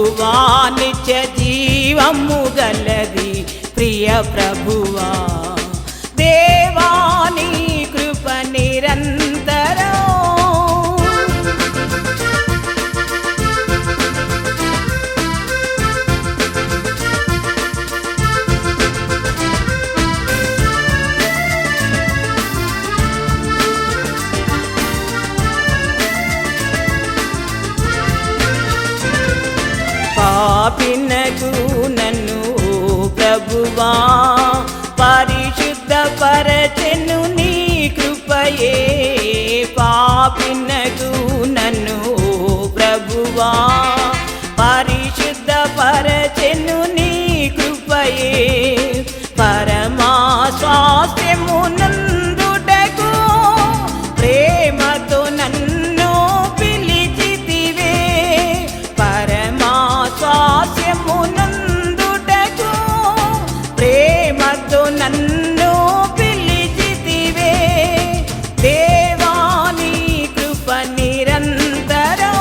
ప్రభువా నిత్య జీవము గలది ప్రియ ప్రభువా దేవాని కృప నిరంతరం పాపినకు నన్ను ఓ ప్రభువా పరిశుద్ధ పరచెను నీ కృపయే పాపినకు నన్ను ఓ ప్రభువా పరిశుద్ధ పరచెను నీ కృపయే పరమా స్వాస్థ్యము నందుటకు ప్రేమతో నన్ను పిలిచితివే పరమా స్వాస్యము నందుటకు ప్రేమతో నన్ను పిలిచితివే దేవాని కృప నిరంతరం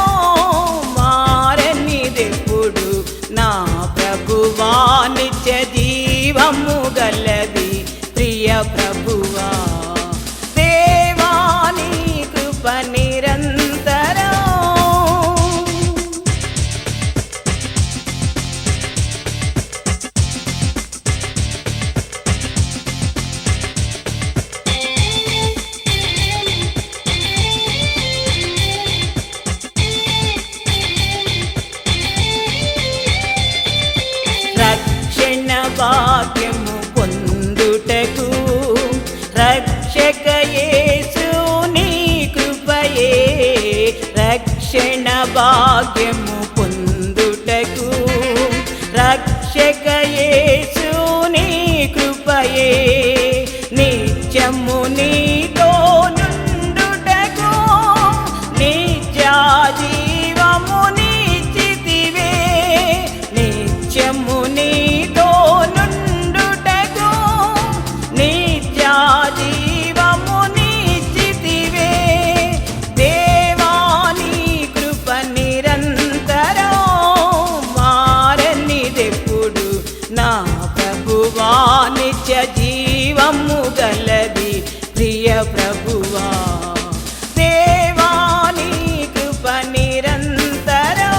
మారనిదెప్పుడు నా ప్రభువా నిత్య జీవము గలది ప్రియ ప్రభువా దేవాని కృప నిరంతరం రక్షణ భాగ్యము పొందుటకు రక్షక యేసు నీ కృపయే రక్షణ భాగ్యము పొందుటకు రక్షక యేసు నీ కృపయే నిత్యము నీతో నుండుటకు నిత్య జీవము నిశ్చితివే నిత్యము నీతో నుండుటకు నిత్య జీవము నిశ్చితివే దేవాని కృప నిరంతరం మారనిదెప్పుడు నా ప్రభువా నిత్య జీవము గలది ప్రియ ప్రభువా దేవాని కృప నిరంతరం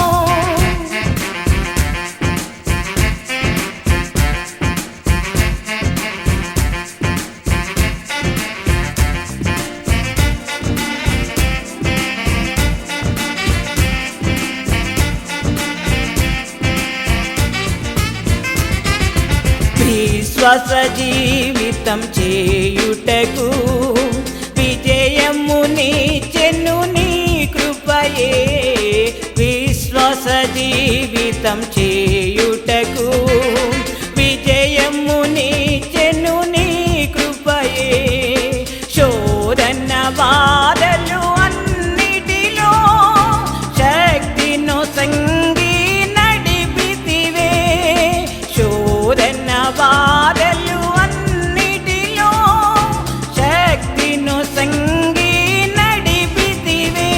విశ్వాస జీవితం చేయుటకు విజయము నీచెను నీ కృపయే విశ్వాస జీవితం చేయుటకు విజయము నీచెను నీ కృపయే శోధన బాధలు అన్నిటిలో శక్తిను సంగి నడిపితివే శోధన బాధలు అన్నిటిలో శక్తిను సంగి నడిపితివే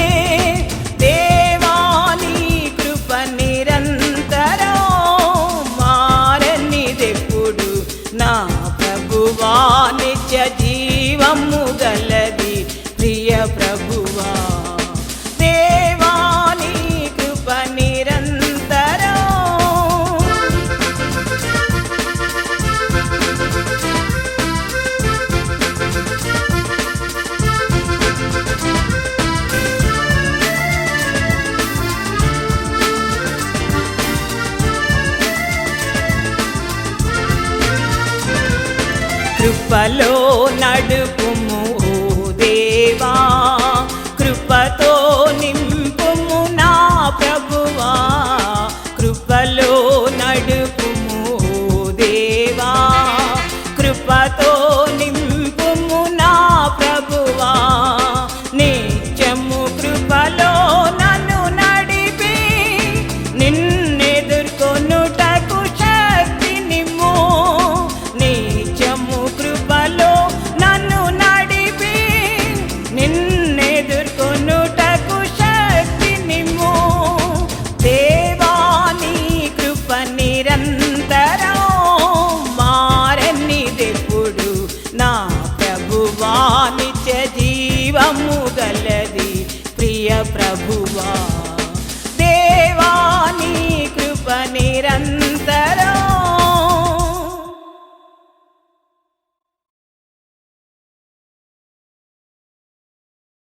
దేవాని కృప నిరంతరం మారనిదెప్పుడు నా ప్రభువా నిత్య జీవము గలది ప్రియ ప్రభువా దేవాని కృప నిరంతరం కృపలో నడుపుము ఓ దేవా కృపతో నింపుము నా ప్రభువా కృపలో నడుపుము ఓ దేవా కృపతో నింపుము నా ప్రభువా నిత్యము కృపలో నన్ను నడిపి నిన్నెదుర్కొనుటకు శక్తి నిమ్ము నిత్యము కృపలో నన్ను నడిపి నిన్నెదుర్కొనుటకు శక్తి నిమ్ము దేవా ప్రభువా